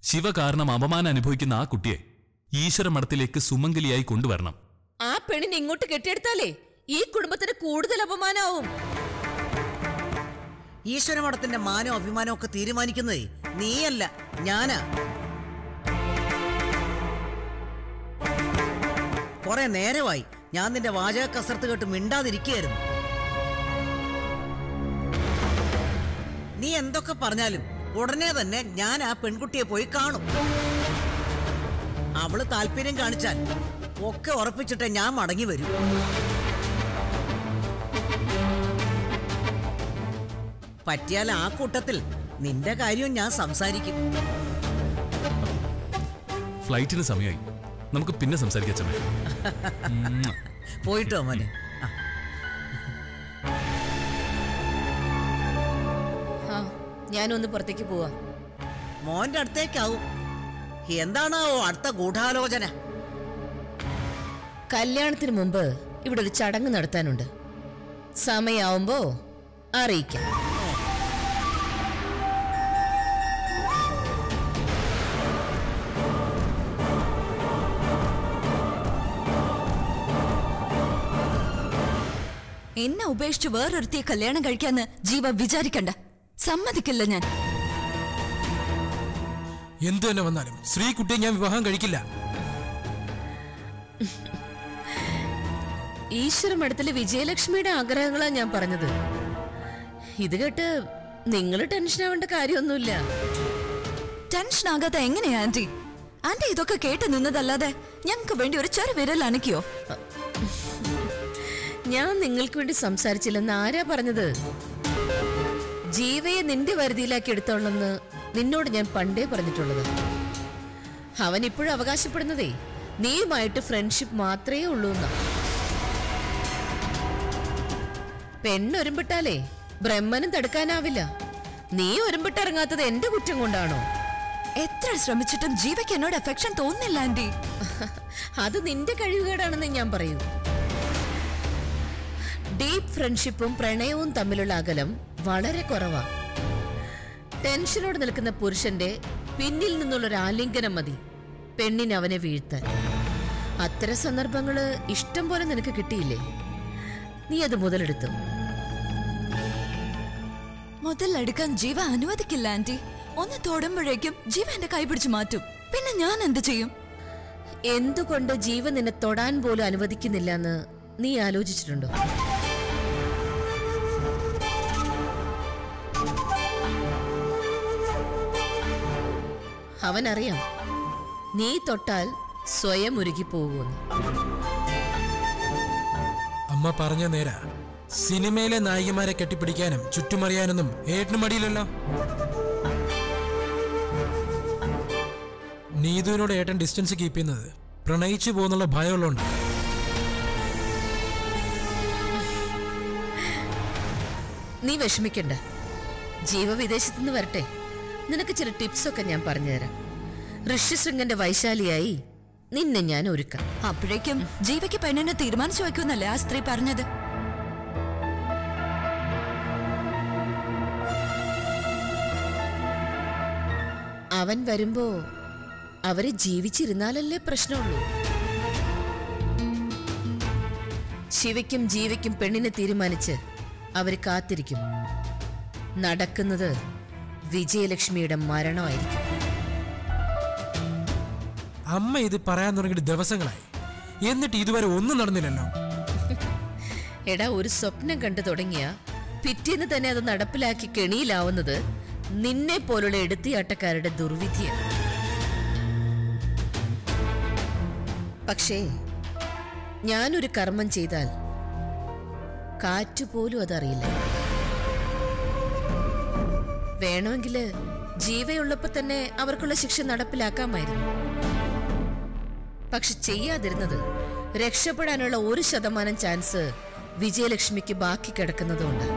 ശിവ കാരണം അപമാനം അനുഭവിക്കുന്ന ആ കുട്ടിയെ ഈശ്വര മഠത്തിലേക്ക് സുമംഗലിയായി കൊണ്ടുവരണം ആ പെണ്ണിനെ ഇങ്ങോട്ട് കെട്ടിയെടുത്താലേ ഈ കുടുംബത്തിന് കൂടുതൽ അപമാനാവും ഈശ്വരമഠത്തിന്റെ മാനോ അഭിമാനോ ഒക്കെ തീരുമാനിക്കുന്നതേ നീയല്ല ഞാനാ കുറെ നേരമായി ഞാൻ നിന്റെ വാചക കസർത്ത് കേട്ട് മിണ്ടാതിരിക്കുകയായിരുന്നു നീ എന്തൊക്കെ പറഞ്ഞാലും ഉടനെ തന്നെ ഞാൻ ആ പെൺകുട്ടിയെ പോയി കാണും അവള് താല്പര്യം കാണിച്ചാൽ ഒക്കെ ഉറപ്പിച്ചിട്ടേ ഞാൻ മടങ്ങി വരൂ പറ്റിയാൽ ആ കൂട്ടത്തിൽ നിന്റെ കാര്യവും ഞാൻ സംസാരിക്കും ഫ്ലൈറ്റിന് സമയമായി നമുക്ക് പിന്നെ സംസാരിക്കാം ചമ്മേ ഉം. പോയിട്ടോ മോനെ ആ, ആ ഞാനൊന്ന് പുറത്തേക്ക് പോവാ മോന്റെ അടുത്തേക്കാവും എന്താണാവോ അടുത്ത ഗൂഢാലോചന കല്യാണത്തിന് മുമ്പ് ഇവിടെ ഒരു ചടങ്ങ് നടത്താനുണ്ട് സമയാവുമ്പോ അറിയിക്കാം എന്നെ ഉപേക്ഷിച്ച് വേറൊരുത്തിയെ കല്യാണം കഴിക്കാന്ന് ജീവ വിചാരിക്കണ്ട സമ്മതിക്കില്ല ഞാൻ എന്തു തന്നെ വന്നാലും ശ്രീകുട്ടിയെ ഞാൻ വിവാഹം കഴിക്കില്ല ഈശ്വര മഠത്തിലെ വിജയലക്ഷ്മിയുടെ ആഗ്രഹങ്ങളാ ഞാൻ പറഞ്ഞത് ഇത് കേട്ട് നിങ്ങൾ ടെൻഷൻ ആവേണ്ട കാര്യമൊന്നുമില്ല ടെൻഷൻ ആകാതെ എങ്ങനെയാ ആന്റി ആന്റി ഇതൊക്കെ കേട്ട് നിന്നതല്ലാതെ ഞങ്ങൾക്ക് വേണ്ടി ഒരു ചെറു വിരൽ അനക്കിയോ ഞാൻ നിങ്ങൾക്ക് വേണ്ടി സംസാരിച്ചില്ലെന്ന് ആരാ പറഞ്ഞത് ജീവയെ നിന്റെ വരുതിയിലാക്കി എടുത്തോളെന്ന് നിന്നോട് ഞാൻ പണ്ടേ പറഞ്ഞിട്ടുള്ളത് അവൻ ഇപ്പോഴും അവകാശപ്പെടുന്നതേ നീയുമായിട്ട് ഫ്രണ്ട്ഷിപ്പ് മാത്രമേ ഉള്ളൂ എന്നാ പെണ്ണൊരുമ്പിട്ടാലേ ബ്രഹ്മനും തടുക്കാനാവില്ല നീ ഒരുമ്പിട്ടിറങ്ങാത്തത് എന്റെ കുറ്റം കൊണ്ടാണോ എത്ര ശ്രമിച്ചിട്ടും ജീവയ്ക്ക് എന്നോട് അഫെക്ഷൻ തോന്നുന്നില്ല ആന്റി അത് നിന്റെ കഴിവുകേടാണെന്ന് ഞാൻ പറയൂ ഡീപ് ഫ്രണ്ട്ഷിപ്പും പ്രണയവും തമ്മിലുള്ള അകലം വളരെ കുറവാ ടെൻഷനോട് നിൽക്കുന്ന പുരുഷന്റെ പിന്നിൽ നിന്നുള്ള ഒരു ആലിംഗനം മതി പെണ്ണിന് അവനെ വീഴ്ത്താൻ അത്തരം സന്ദർഭങ്ങള് ഇഷ്ടം പോലെ നിനക്ക് കിട്ടിയില്ലേ നീ അത് മുതലെടുത്തു മുതലെടുക്കാൻ ജീവ അനുവദിക്കില്ല ആന്റി ഒന്ന് തൊടുമ്പോഴേക്കും ജീവ എന്റെ കൈ പിടിച്ചു മാറ്റും പിന്നെ ഞാൻ എന്ത് ചെയ്യും എന്തുകൊണ്ട് ജീവൻ നിന്നെ തൊടാൻ പോലും അനുവദിക്കുന്നില്ല എന്ന് നീ ആലോചിച്ചിട്ടുണ്ടോ അവനറിയാം നീ തൊട്ടാൽ സ്വയം ഉരുകിപ്പോകുമെന്ന് അമ്മ പറഞ്ഞ നേരാ സിനിമയിലെ നായികമാരെ കെട്ടിപ്പിടിക്കാനും ചുറ്റുമറിയാനൊന്നും ഏട്ടന് മടിയില്ലല്ലോ നീതുവിനോട് ഏട്ടൻ ഡിസ്റ്റൻസ് കീപ്പ് ചെയ്യുന്നത് പ്രണയിച്ചു പോകുന്നുള്ള ഭയമുള്ളതുകൊണ്ട് നീ വിഷമിക്കണ്ട ജീവ വിദേശത്തു നിന്ന് വരട്ടെ നിനക്ക് ചില ടിപ്സ് ഒക്കെ ഞാൻ പറഞ്ഞുതരാം ഋഷ്യശൃംഗന്റെ വൈശാലിയായി നിന്നെ ഞാൻ ഒരുക്കാം അപ്പോഴേക്കും ജീവയ്ക്ക് പെണ്ണിനെ തീരുമാനിച്ചു വെക്കുമെന്നല്ലേ ആ സ്ത്രീ പറഞ്ഞത് അവൻ വരുമ്പോ അവര് ജീവിച്ചിരുന്നാലല്ലേ പ്രശ്നമുള്ളൂ ശിവയ്ക്കും ജീവയ്ക്കും പെണ്ണിനെ തീരുമാനിച്ച് അവര് കാത്തിരിക്കും നടക്കുന്നത് വിജയലക്ഷ്മിയുടെ മരണമായിരിക്കും അമ്മ ഇത് പറയാൻ തുടങ്ങിയിട്ട് ദിവസങ്ങളായി എന്നിട്ട് ഇതുവരെ ഒന്നും നടന്നില്ലല്ലോ എടാ ഒരു സ്വപ്നം കണ്ടു തുടങ്ങിയ പിറ്റേന്ന് തന്നെ അത് നടപ്പിലാക്കി കെണിയിലാവുന്നത് നിന്നെ പോലുള്ള എടുത്തിയാട്ടക്കാരുടെ ദുർവിധിയാണ് പക്ഷേ ഞാനൊരു കർമ്മം ചെയ്താൽ കാറ്റുപോലും അതറിയില്ല വേണമെങ്കിൽ ജീവയുള്ളപ്പോ തന്നെ അവർക്കുള്ള ശിക്ഷ നടപ്പിലാക്കാമായിരുന്നു പക്ഷെ ചെയ്യാതിരുന്നത് രക്ഷപ്പെടാനുള്ള ഒരു ശതമാനം ചാൻസ് വിജയലക്ഷ്മിക്ക് ബാക്കി കിടക്കുന്നതുകൊണ്ട്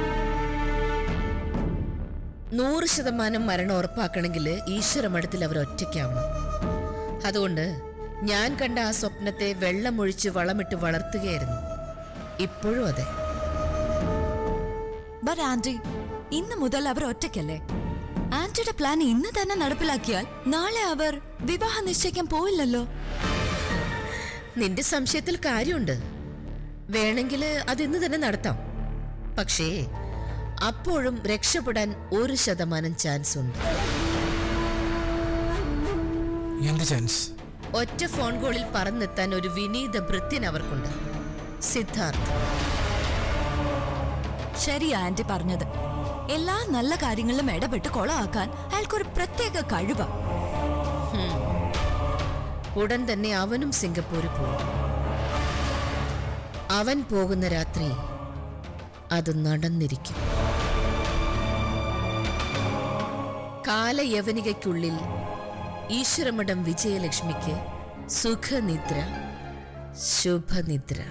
നൂറ് ശതമാനം മരണം ഉറപ്പാക്കണമെങ്കിൽ ഈശ്വരമഠത്തിൽ അവർ ഒറ്റയ്ക്കാവണം അതുകൊണ്ട് ഞാൻ കണ്ട ആ സ്വപ്നത്തെ വെള്ളമൊഴിച്ച് വളമിട്ട് വളർത്തുകയായിരുന്നു ഇപ്പോഴും അതെ ബട്ട് ആന്റി ഇന്ന് മുതൽ അവർ ഒറ്റയ്ക്കല്ലേ ആന്റി ആന്റിയുടെ പ്ലാൻ ഇന്ന് തന്നെ നടപ്പിലാക്കിയാൽ നാളെ അവർ വിവാഹം നിശ്ചയിക്കാൻ പോവില്ലല്ലോ നിന്റെ സംശയത്തിൽ കാര്യമുണ്ട് വേണമെങ്കിൽ അത് ഇന്ന് തന്നെ നടത്താം പക്ഷേ അപ്പോഴും രക്ഷപ്പെടാൻ ഒരു ശതമാനം ചാൻസ് ഉണ്ട് എന്ത് ചാൻസ് ഒറ്റ ഫോൺ കോളിൽ പറന്നെത്താൻ ഒരു വിനീത ഭൃത്യൻ അവർക്കുണ്ട് സിദ്ധാർത്ഥ് ശരിയാ ആന്റി പറഞ്ഞത് എല്ലാ നല്ല കാര്യങ്ങളിലും ഇടപെട്ട് കൊളമാക്കാൻ അയാൾക്കൊരു പ്രത്യേക കഴിവാ ഉടൻ തന്നെ അവനും സിംഗപ്പൂരിൽ പോകും അവൻ പോകുന്ന രാത്രി അത് നടന്നിരിക്കും കാലയവനികയ്ക്കുള്ളിൽ ഈശ്വരമഠം വിജയലക്ഷ്മിക്ക് സുഖനിദ്ര ശുഭനിദ്ര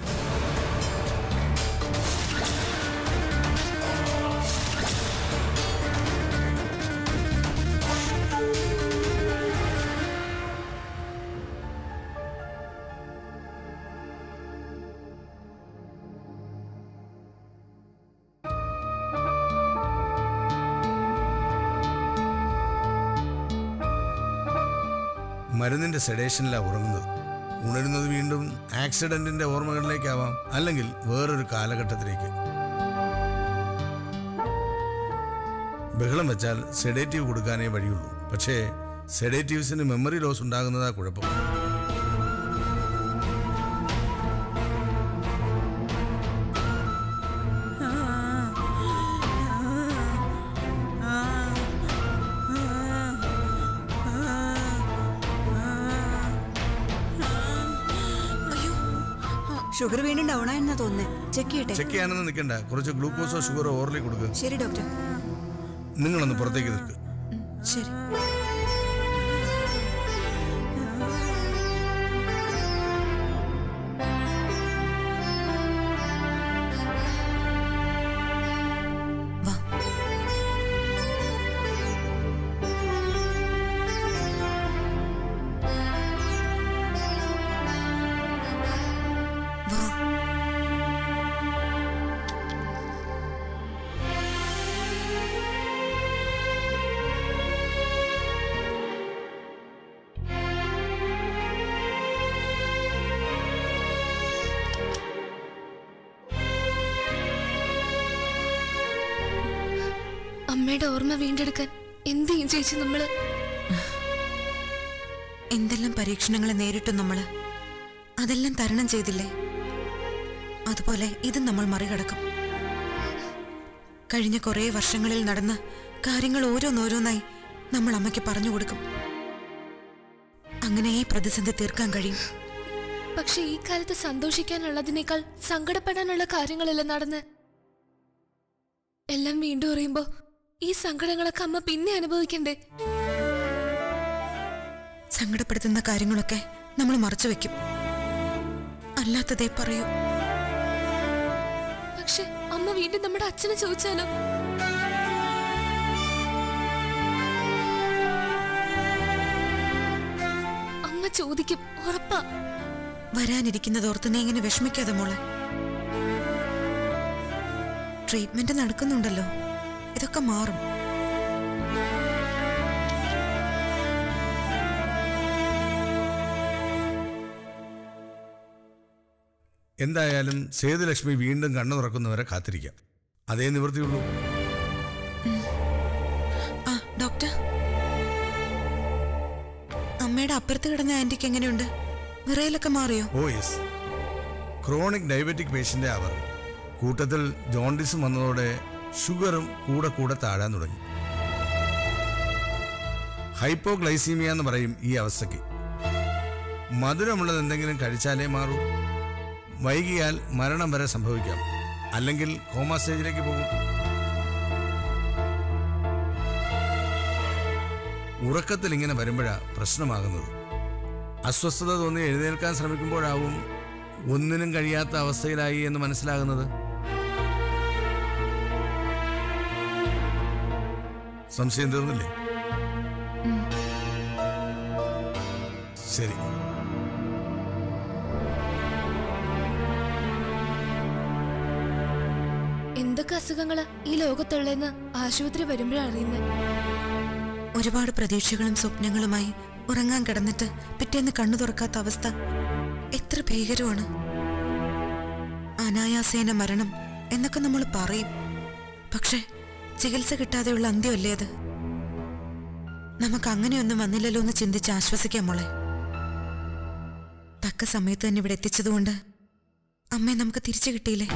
മരുന്നിന്റെ സെഡേഷനിലാണ് ഉറങ്ങുന്നത് ഉണരുന്നത് വീണ്ടും ആക്സിഡന്റിന്റെ ഓർമ്മകളിലേക്കാവാം അല്ലെങ്കിൽ വേറൊരു കാലഘട്ടത്തിലേക്ക് ബഹളം വെച്ചാൽ സെഡേറ്റീവ് കൊടുക്കാനേ വഴിയുള്ളൂ പക്ഷേ സെഡേറ്റീവ്സിന് മെമ്മറി ലോസ് ഉണ്ടാകുന്നതാ കുഴപ്പം ഷുഗർ വീണ്ടും ഡൗൺ ആയെന്നാ തോന്നുന്നേ ചെക്ക് ചെയ്യട്ടെ ചെക്ക് ചെയ്യാനൊന്നും നിൽക്കണ്ട കുറച്ച് ഗ്ലൂക്കോസോ ഷുഗറോ ഓർലി കൊടുക്കുക ശരി ഡോക്ടർ നിങ്ങളൊന്ന് പുറത്തേക്ക് നിൽക്കുക ശരി വാ വാ അമ്മയുടെ ഓർമ്മ വീണ്ടെടുക്കാൻ എന്ത് ചെയ്യും ചേച്ചി നമ്മള് എന്തെല്ലാം പരീക്ഷണങ്ങളെ നേരിട്ടു നമ്മള് അതെല്ലാം തരണം ചെയ്തില്ലേ അതുപോലെ ഇതും നമ്മൾ മറികടക്കും കഴിഞ്ഞ കുറേ വർഷങ്ങളിൽ നടന്ന കാര്യങ്ങൾ ഓരോന്നോരോന്നായി നമ്മൾ അമ്മയ്ക്ക് പറഞ്ഞു കൊടുക്കും അങ്ങനെ ഈ പ്രതിസന്ധി തീർക്കാൻ കഴിയും പക്ഷെ ഈ കാലത്ത് സന്തോഷിക്കാനുള്ളതിനേക്കാൾ സങ്കടപ്പെടാനുള്ള കാര്യങ്ങളല്ല നടന്ന് എല്ലാം വീണ്ടും അറിയുമ്പോ ഈ സങ്കടങ്ങളൊക്കെ അമ്മ പിന്നെ അനുഭവിക്കണ്ടേ സങ്കടപ്പെടുത്തുന്ന കാര്യങ്ങളൊക്കെ നമ്മൾ മറച്ചു വെക്കും അല്ലാത്തതേ പറയൂ പക്ഷെ അമ്മ വീണ്ടും നമ്മുടെ അച്ഛനെ ചോദിച്ചാലോ അമ്മ ചോദിക്കും ഉറപ്പാ വരാനിരിക്കുന്നതോർത്ത് നീ ഇങ്ങനെ വിഷമിക്കാതെ മോളെ ട്രീറ്റ്മെന്റ് നടക്കുന്നുണ്ടല്ലോ ഇതൊക്കെ മാറും എന്തായാലും സേതുലക്ഷ്മി വീണ്ടും കണ്ണു തുറക്കുന്നവരെ കാത്തിരിക്കാം അതേ നിവൃത്തിയുള്ളൂ ആ ഡോക്ടർ അമ്മയുടെ അപ്പുറത്ത് കിടന്ന ആന്റിക്ക് എങ്ങനെയുണ്ട് വിറയിലൊക്കെ മാറിയോ ഓ യെസ് ക്രോണിക് ഡയബറ്റിക് പേഷ്യൻ്റ് അവർ കൂട്ടത്തിൽ ജോണ്ടിസും വന്നതോടെ ഷുഗറും കൂടെ കൂടെ താഴാൻ തുടങ്ങി ഹൈപ്പോഗ്ലൈസീമിയ എന്ന് പറയും ഈ അവസ്ഥയ്ക്ക് മധുരമുള്ളത് എന്തെങ്കിലും കഴിച്ചാലേ മാറൂ വൈകിയാൽ മരണം വരെ സംഭവിക്കാം അല്ലെങ്കിൽ കോമ സ്റ്റേജിലേക്ക് പോകും ഉറക്കത്തിൽ ഇങ്ങനെ വരുമ്പോഴാ പ്രശ്നമാകുന്നത് അസ്വസ്ഥത തോന്നി എഴുന്നേൽക്കാൻ ശ്രമിക്കുമ്പോഴാവും ഒന്നിനും കഴിയാത്ത അവസ്ഥയിലായി എന്ന് മനസ്സിലാകുന്നത് സംശയം തീർന്നില്ലേ ശരി എന്തൊക്കെ അസുഖങ്ങളാ ഈ ലോകത്തുള്ളതെന്ന് ആശുപത്രി വരുമ്പോഴാണ് അറിയുന്നത് ഒരുപാട് പ്രതീക്ഷകളും സ്വപ്നങ്ങളുമായി ഉറങ്ങാൻ കിടന്നിട്ട് പിറ്റേന്ന് കണ്ണു തുറക്കാത്ത അവസ്ഥ എത്ര ഭീകരമാണ് അനായാസേന മരണം എന്നൊക്കെ നമ്മൾ പറയും പക്ഷെ ചികിത്സ കിട്ടാതെയുള്ള അന്ത്യമല്ലേ അത് നമുക്ക് അങ്ങനെയൊന്നും വന്നില്ലല്ലോ എന്ന് ചിന്തിച്ച് ആശ്വസിക്കാം മോളെ തക്ക സമയത്ത് തന്നെ ഇവിടെ എത്തിച്ചതുകൊണ്ട് അമ്മയെ നമുക്ക് തിരിച്ചു കിട്ടിയില്ലേ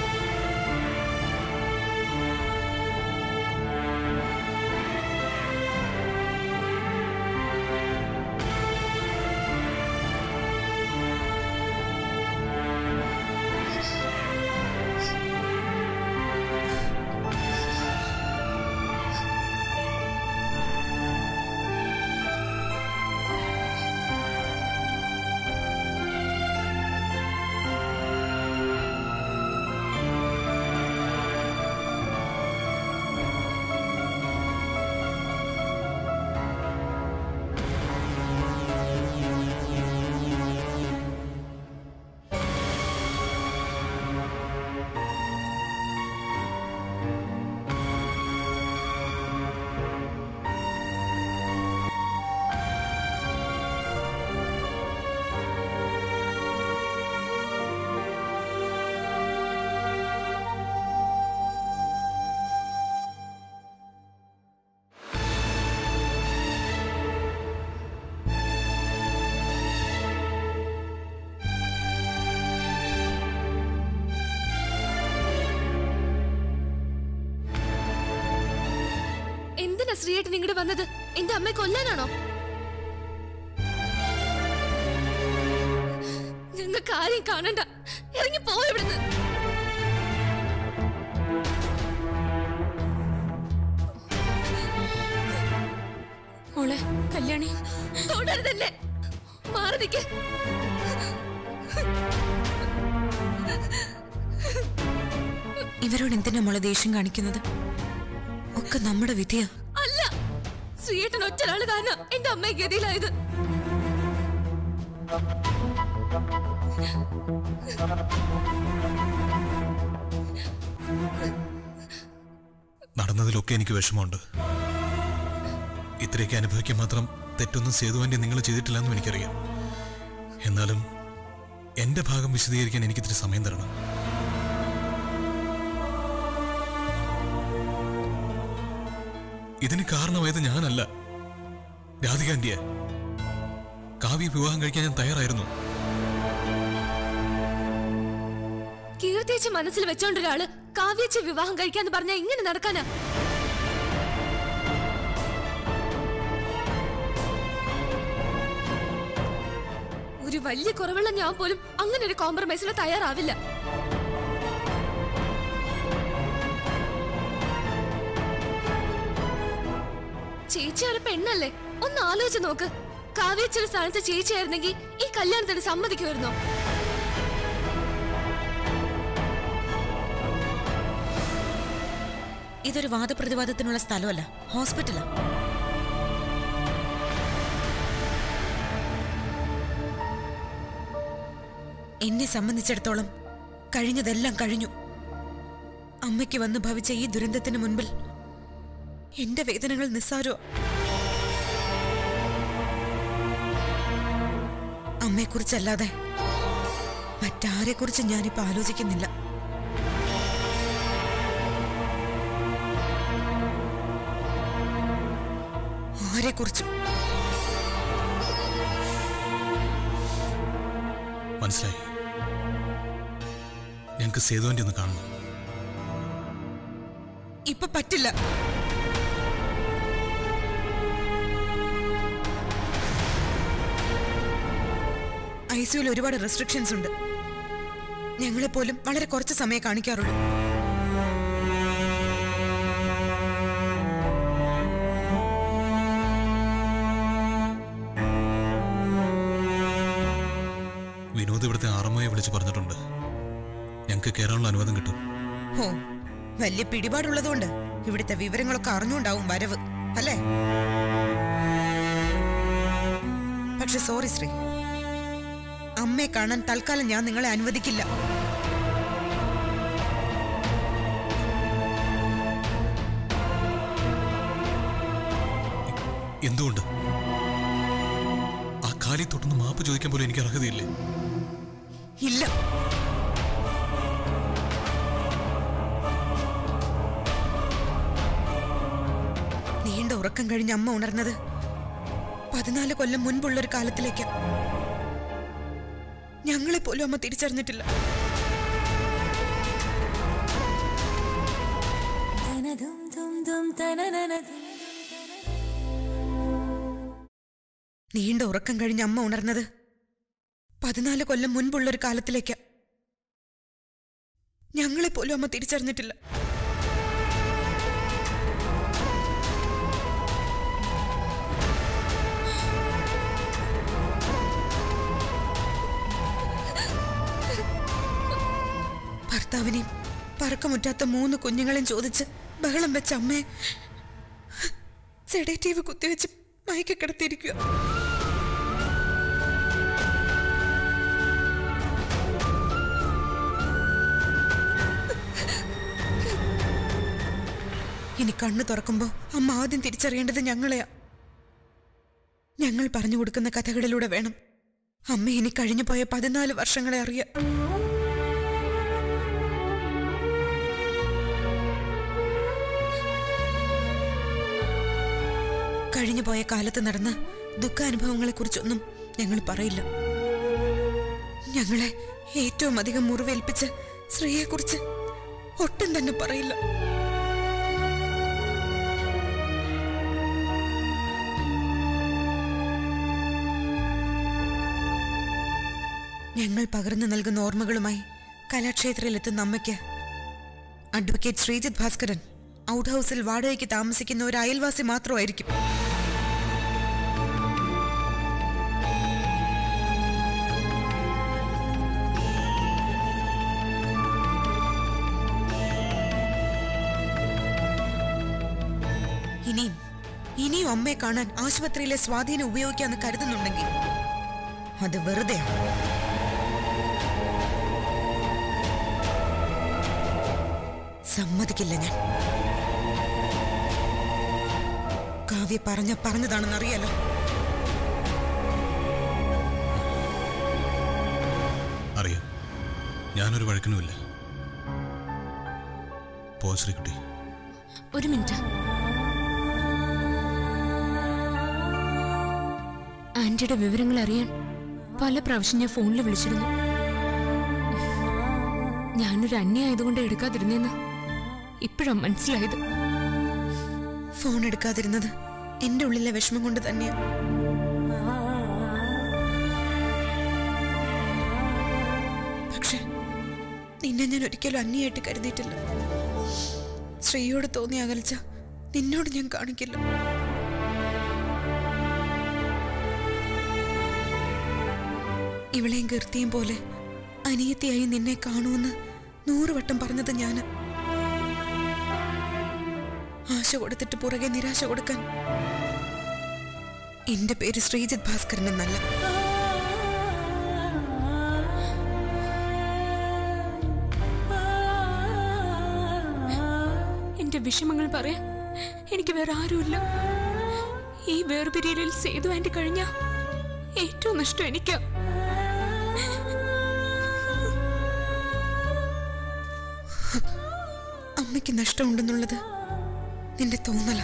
എന്തിനാ ശ്രീയേട്ടൻ ഇങ്ങോട്ട് വന്നത് എന്റെ അമ്മയെ കൊല്ലാനാണോ ഞങ്ങൾക്ക് ആരെയും കാണണ്ട ഇറങ്ങി പോ ഇവിടുന്ന് മോളെ കല്യാണി തുടരുതല്ലേ മാറി നിൽക്ക് ഇവരോട് എന്തിനാ മോളെ ദേഷ്യം കാണിക്കുന്നത് ഒക്കെ നമ്മുടെ വിധിയാ അല്ല ശ്രീയേട്ടൻ ഒറ്റൊരാള് കാരണം എന്റെ അമ്മയെ ഗതിയിലായത് നടന്നതിലൊക്കെ എനിക്ക് വിഷമമുണ്ട് ഇത്രയൊക്കെ അനുഭവിക്കാൻ മാത്രം തെറ്റൊന്നും സേതുവാൻ്റെ നിങ്ങൾ ചെയ്തിട്ടില്ലെന്നും എനിക്കറിയാം എന്നാലും എൻ്റെ ഭാഗം വിശദീകരിക്കാൻ എനിക്ക് ഇത്തിരി സമയം തരണം ഇതിന് കാരണമായത് ഞാനല്ല രാധികാന്റിയ കാവ്യ വിവാഹം കഴിക്കാൻ ഞാൻ തയ്യാറായിരുന്നു കീർത്തിയച്ച മനസ്സിൽ വെച്ചോണ്ടൊരാള് കാവ്യച്ച വിവാഹം കഴിക്കാന്ന് പറഞ്ഞാ ഇങ്ങനെ നടക്കാനാ ഒരു വലിയ കുറവുള്ള ഞാൻ പോലും അങ്ങനെ ഒരു കോംപ്രമൈസിന് തയ്യാറാവില്ല ചേച്ചി ഒരു പെണ്ണല്ലേ ഒന്ന് ആലോചിച്ച് നോക്ക് കാവ്യച്ചയുടെ സ്ഥാനത്ത് ചേച്ചിയായിരുന്നെങ്കിൽ ഈ കല്യാണത്തിന് സമ്മതിക്കുമായിരുന്നോ ഇതൊരു വാദപ്രതിവാദത്തിനുള്ള സ്ഥലമല്ല ഹോസ്പിറ്റലാ എന്നെ സംബന്ധിച്ചിടത്തോളം കഴിഞ്ഞതെല്ലാം കഴിഞ്ഞു അമ്മയ്ക്ക് വന്ന് ഭവിച്ച ഈ ദുരന്തത്തിന് മുൻപിൽ എന്റെ വേദനകൾ നിസ്സാരോ അമ്മയെക്കുറിച്ചല്ലാതെ മറ്റാരെക്കുറിച്ച് ഞാനിപ്പോ ആലോചിക്കുന്നില്ല ആരെക്കുറിച്ചും മനസ്സിലായി ഞങ്ങൾക്ക് സേതുവിൻ്റെ ഒന്ന് കാണണം ഇപ്പൊ പറ്റില്ല ഐ സിയുൽ ഒരുപാട് റെസ്ട്രിക്ഷൻസ് ഉണ്ട് ഞങ്ങളെ പോലും വളരെ കുറച്ച് സമയം കാണിക്കാറുള്ളൂ വിനോദ് ഇവിടുത്തെ ആറമ്മയെ വിളിച്ച് പറഞ്ഞിട്ടുണ്ട് ഞങ്ങൾക്ക് കയറാനുള്ള അനുവാദം കിട്ടും ഹോ വലിയ പിടിപാടുള്ളതുകൊണ്ട് ഇവിടുത്തെ വിവരങ്ങളൊക്കെ അറിഞ്ഞുണ്ടാവും വരവ് അല്ലേ പക്ഷെ സോറി ശ്രീ അമ്മയെ കാണാൻ തൽക്കാലം ഞാൻ നിങ്ങളെ അനുവദിക്കില്ല എന്തുകൊണ്ട് ആ കാലി തൊട്ടൊന്ന് മാപ്പ് ചോദിക്കാൻ പോലും എനിക്ക് അർഹതയില്ലേ ഇല്ല നീണ്ട ഉറക്കം കഴിഞ്ഞ് അമ്മ ഉണർന്നത് പതിനാല് കൊല്ലം മുൻപുള്ള ഒരു കാലത്തിലേക്ക് ഞങ്ങളെ പോലും അമ്മ തിരിച്ചറിഞ്ഞിട്ടില്ല നീണ്ട ഉറക്കം കഴിഞ്ഞ് അമ്മ ഉണർന്നത് പതിനാല് കൊല്ലം മുൻപുള്ള ഒരു കാലത്തിലേക്ക് ഞങ്ങളെ പോലും അമ്മ തിരിച്ചറിഞ്ഞിട്ടില്ല ഭർത്താവിനെയും പറക്കമുറ്റാത്ത മൂന്ന് കുഞ്ഞുങ്ങളെയും ചോദിച്ച് ബഹളം വെച്ച അമ്മയെ സെഡേറ്റീവ് കുത്തിവെച്ച് മയക്കി കിടത്തിയിരിക്കുക ഇനി കണ്ണു തുറക്കുമ്പോ അമ്മ ആദ്യം തിരിച്ചറിയേണ്ടത് ഞങ്ങളെയാ ഞങ്ങൾ പറഞ്ഞു കൊടുക്കുന്ന കഥകളിലൂടെ വേണം അമ്മ ഇനി കഴിഞ്ഞു പോയ പതിനാല് വർഷങ്ങളെ അറിയാം കഴിഞ്ഞു പോയ കാലത്ത് നടന്ന ദുഃഖാനുഭവങ്ങളെക്കുറിച്ചൊന്നും ഞങ്ങൾ പറയില്ല ഞങ്ങളെ ഏറ്റവും അധികം മുറിവേൽപ്പിച്ച സ്ത്രീയെക്കുറിച്ച് ഒട്ടും തന്നെ പറയില്ല ഞങ്ങൾ പകർന്നു നൽകുന്ന ഓർമ്മകളുമായി കലാക്ഷേത്രയിലെത്തുന്ന അമ്മയ്ക്ക് അഡ്വക്കേറ്റ് ശ്രീജിത് ഭാസ്കരൻ ഔട്ട് ഹൗസിൽ വാടകയ്ക്ക് താമസിക്കുന്ന ഒരു അയൽവാസി മാത്രമായിരിക്കും ഇനിയും ഇനിയും അമ്മയെ കാണാൻ ആശുപത്രിയിലെ സ്വാധീനം ഉപയോഗിക്കാന്ന് കരുതുന്നുണ്ടെങ്കിൽ അത് വെറുതെയാണ് സമ്മതിക്കില്ല ഞാൻ കാവ്യ പറഞ്ഞ പറഞ്ഞതാണെന്നറിയാലോ അറിയാം ഞാനൊരു വഴക്കിനുമില്ല പോ ശ്രീകുട്ടി ഒരു മിനിറ്റ് ആന്റിയുടെ വിവരങ്ങൾ അറിയാൻ പല പ്രാവശ്യം ഞാൻ ഫോണിൽ വിളിച്ചിരുന്നു ഞാനൊരു അന്യായതുകൊണ്ട് എടുക്കാതിരുന്നേന്ന് ഇപ്പോഴാണ് മനസ്സിലായത് ഫോൺ എടുക്കാതിരുന്നത് എന്റെ ഉള്ളിലെ വിഷമം കൊണ്ട് തന്നെയാ പക്ഷെ നിന്നെ ഞാൻ ഒരിക്കലും അന്യായിട്ട് കരുതിയിട്ടില്ല ശ്രീയോട് തോന്നിയ അകൽച്ച നിന്നോട് ഞാൻ കാണിക്കില്ല ഇവളെയും കീർത്തിയും പോലെ അനിയത്തിയായി നിന്നെ കാണുമെന്ന് നൂറുവട്ടം പറഞ്ഞത് ഞാന് ആശ കൊടുത്തിട്ട് പുറകെ നിരാശ കൊടുക്കാൻ എന്റെ പേര് ശ്രീജിത് ഭാസ്കരൻ എന്നല്ല എന്റെ വിഷമങ്ങൾ പറയാൻ എനിക്ക് വേറെ ആരുമില്ല ഈ വേർപിരിയലിൽ സേതു ആന്റി കഴിഞ്ഞ ഏറ്റവും നഷ്ടം എനിക്കാ അമ്മയ്ക്ക് നഷ്ടമുണ്ടെന്നുള്ളത് നിന്റെ തോന്നല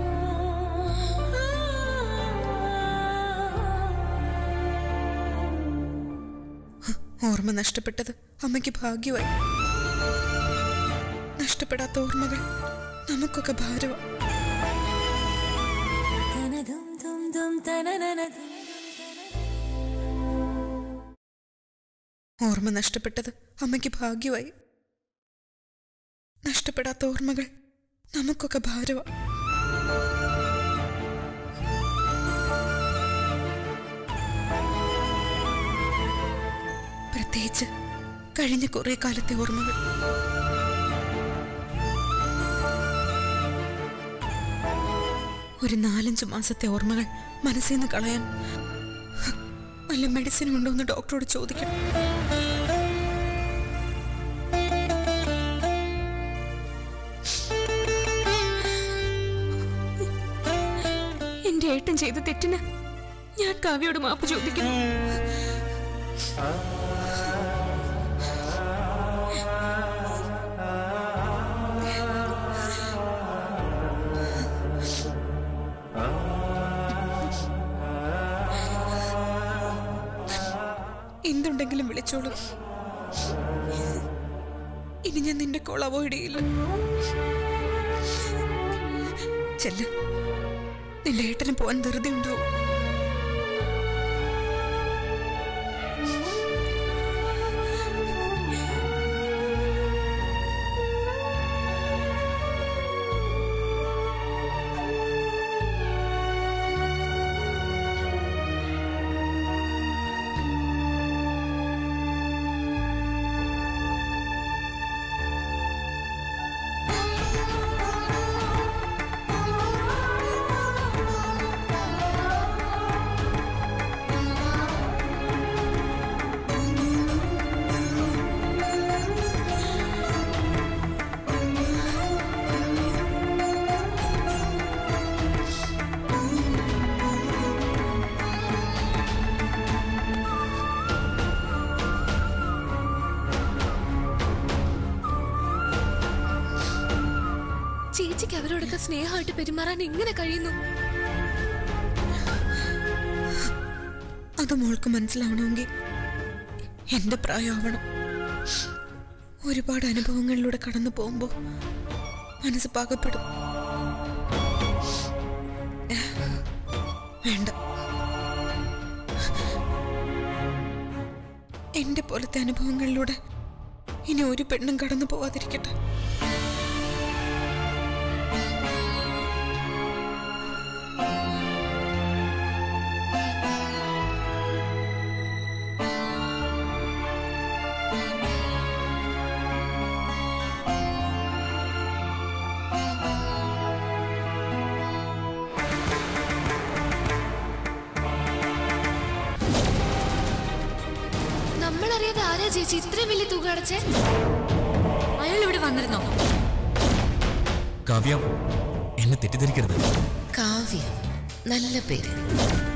ഓർമ്മ നഷ്ടപ്പെട്ടത് അമ്മയ്ക്ക് ഭാഗ്യമായി നഷ്ടപ്പെടാത്ത ഓർമ്മകൾ നമുക്കൊക്കെ ഭാരമാണ് ഓർമ്മ നഷ്ടപ്പെട്ടത് അമ്മയ്ക്ക് ഭാഗ്യമായി നഷ്ടപ്പെടാത്ത ഓർമ്മകൾ നമുക്കൊക്കെ ഭാരമാണ് പ്രത്യേകിച്ച് കഴിഞ്ഞ കുറെ കാലത്തെ ഓർമ്മകൾ ഒരു നാലഞ്ച് മാസത്തെ ഓർമ്മകൾ മനസ്സിൽ നിന്ന് കളയാൻ വല്ല മെഡിസിൻ ഉണ്ടോ എന്ന് ഡോക്ടറോട് ചോദിക്കണം എന്റെ ഏട്ടൻ ചെയ്ത തെറ്റിന് ഞാൻ കാവ്യയോട് മാപ്പ് ചോദിക്കുന്നു എന്തുണ്ടെങ്കിലും വിളിച്ചോളൂ ഇനി ഞാൻ നിന്റെ കോൾ അവോയ്ഡ് ചെയ്യില്ല ചെല്ല് നിന്റെ ഏട്ടന് പോവാൻ ധൃതി ഉണ്ടാവും ചേച്ചിക്ക് അവരോടൊക്കെ സ്നേഹമായിട്ട് പെരുമാറാൻ എങ്ങനെ കഴിയുന്നു അത് മോൾക്ക് മനസ്സിലാവണമെങ്കിൽ എന്റെ പ്രായമാവണം ഒരുപാട് അനുഭവങ്ങളിലൂടെ കടന്നു പോകുമ്പോൾ മനസ്സ് പാകപ്പെടും വേണ്ട എന്റെ പോലത്തെ അനുഭവങ്ങളിലൂടെ ഇനി ഒരു പെണ്ണും കടന്നു പോവാതിരിക്കട്ടെ നമ്മളറിയാതെ ആരാ ചേച്ചി ഇത്രയും വലിയ തുക അടച്ചേ അയാൾ ഇവിടെ വന്നിരുന്നോ കാവ്യ എന്നെ തെറ്റിദ്ധരിക്കരുത് കാവ്യ നല്ല പേര്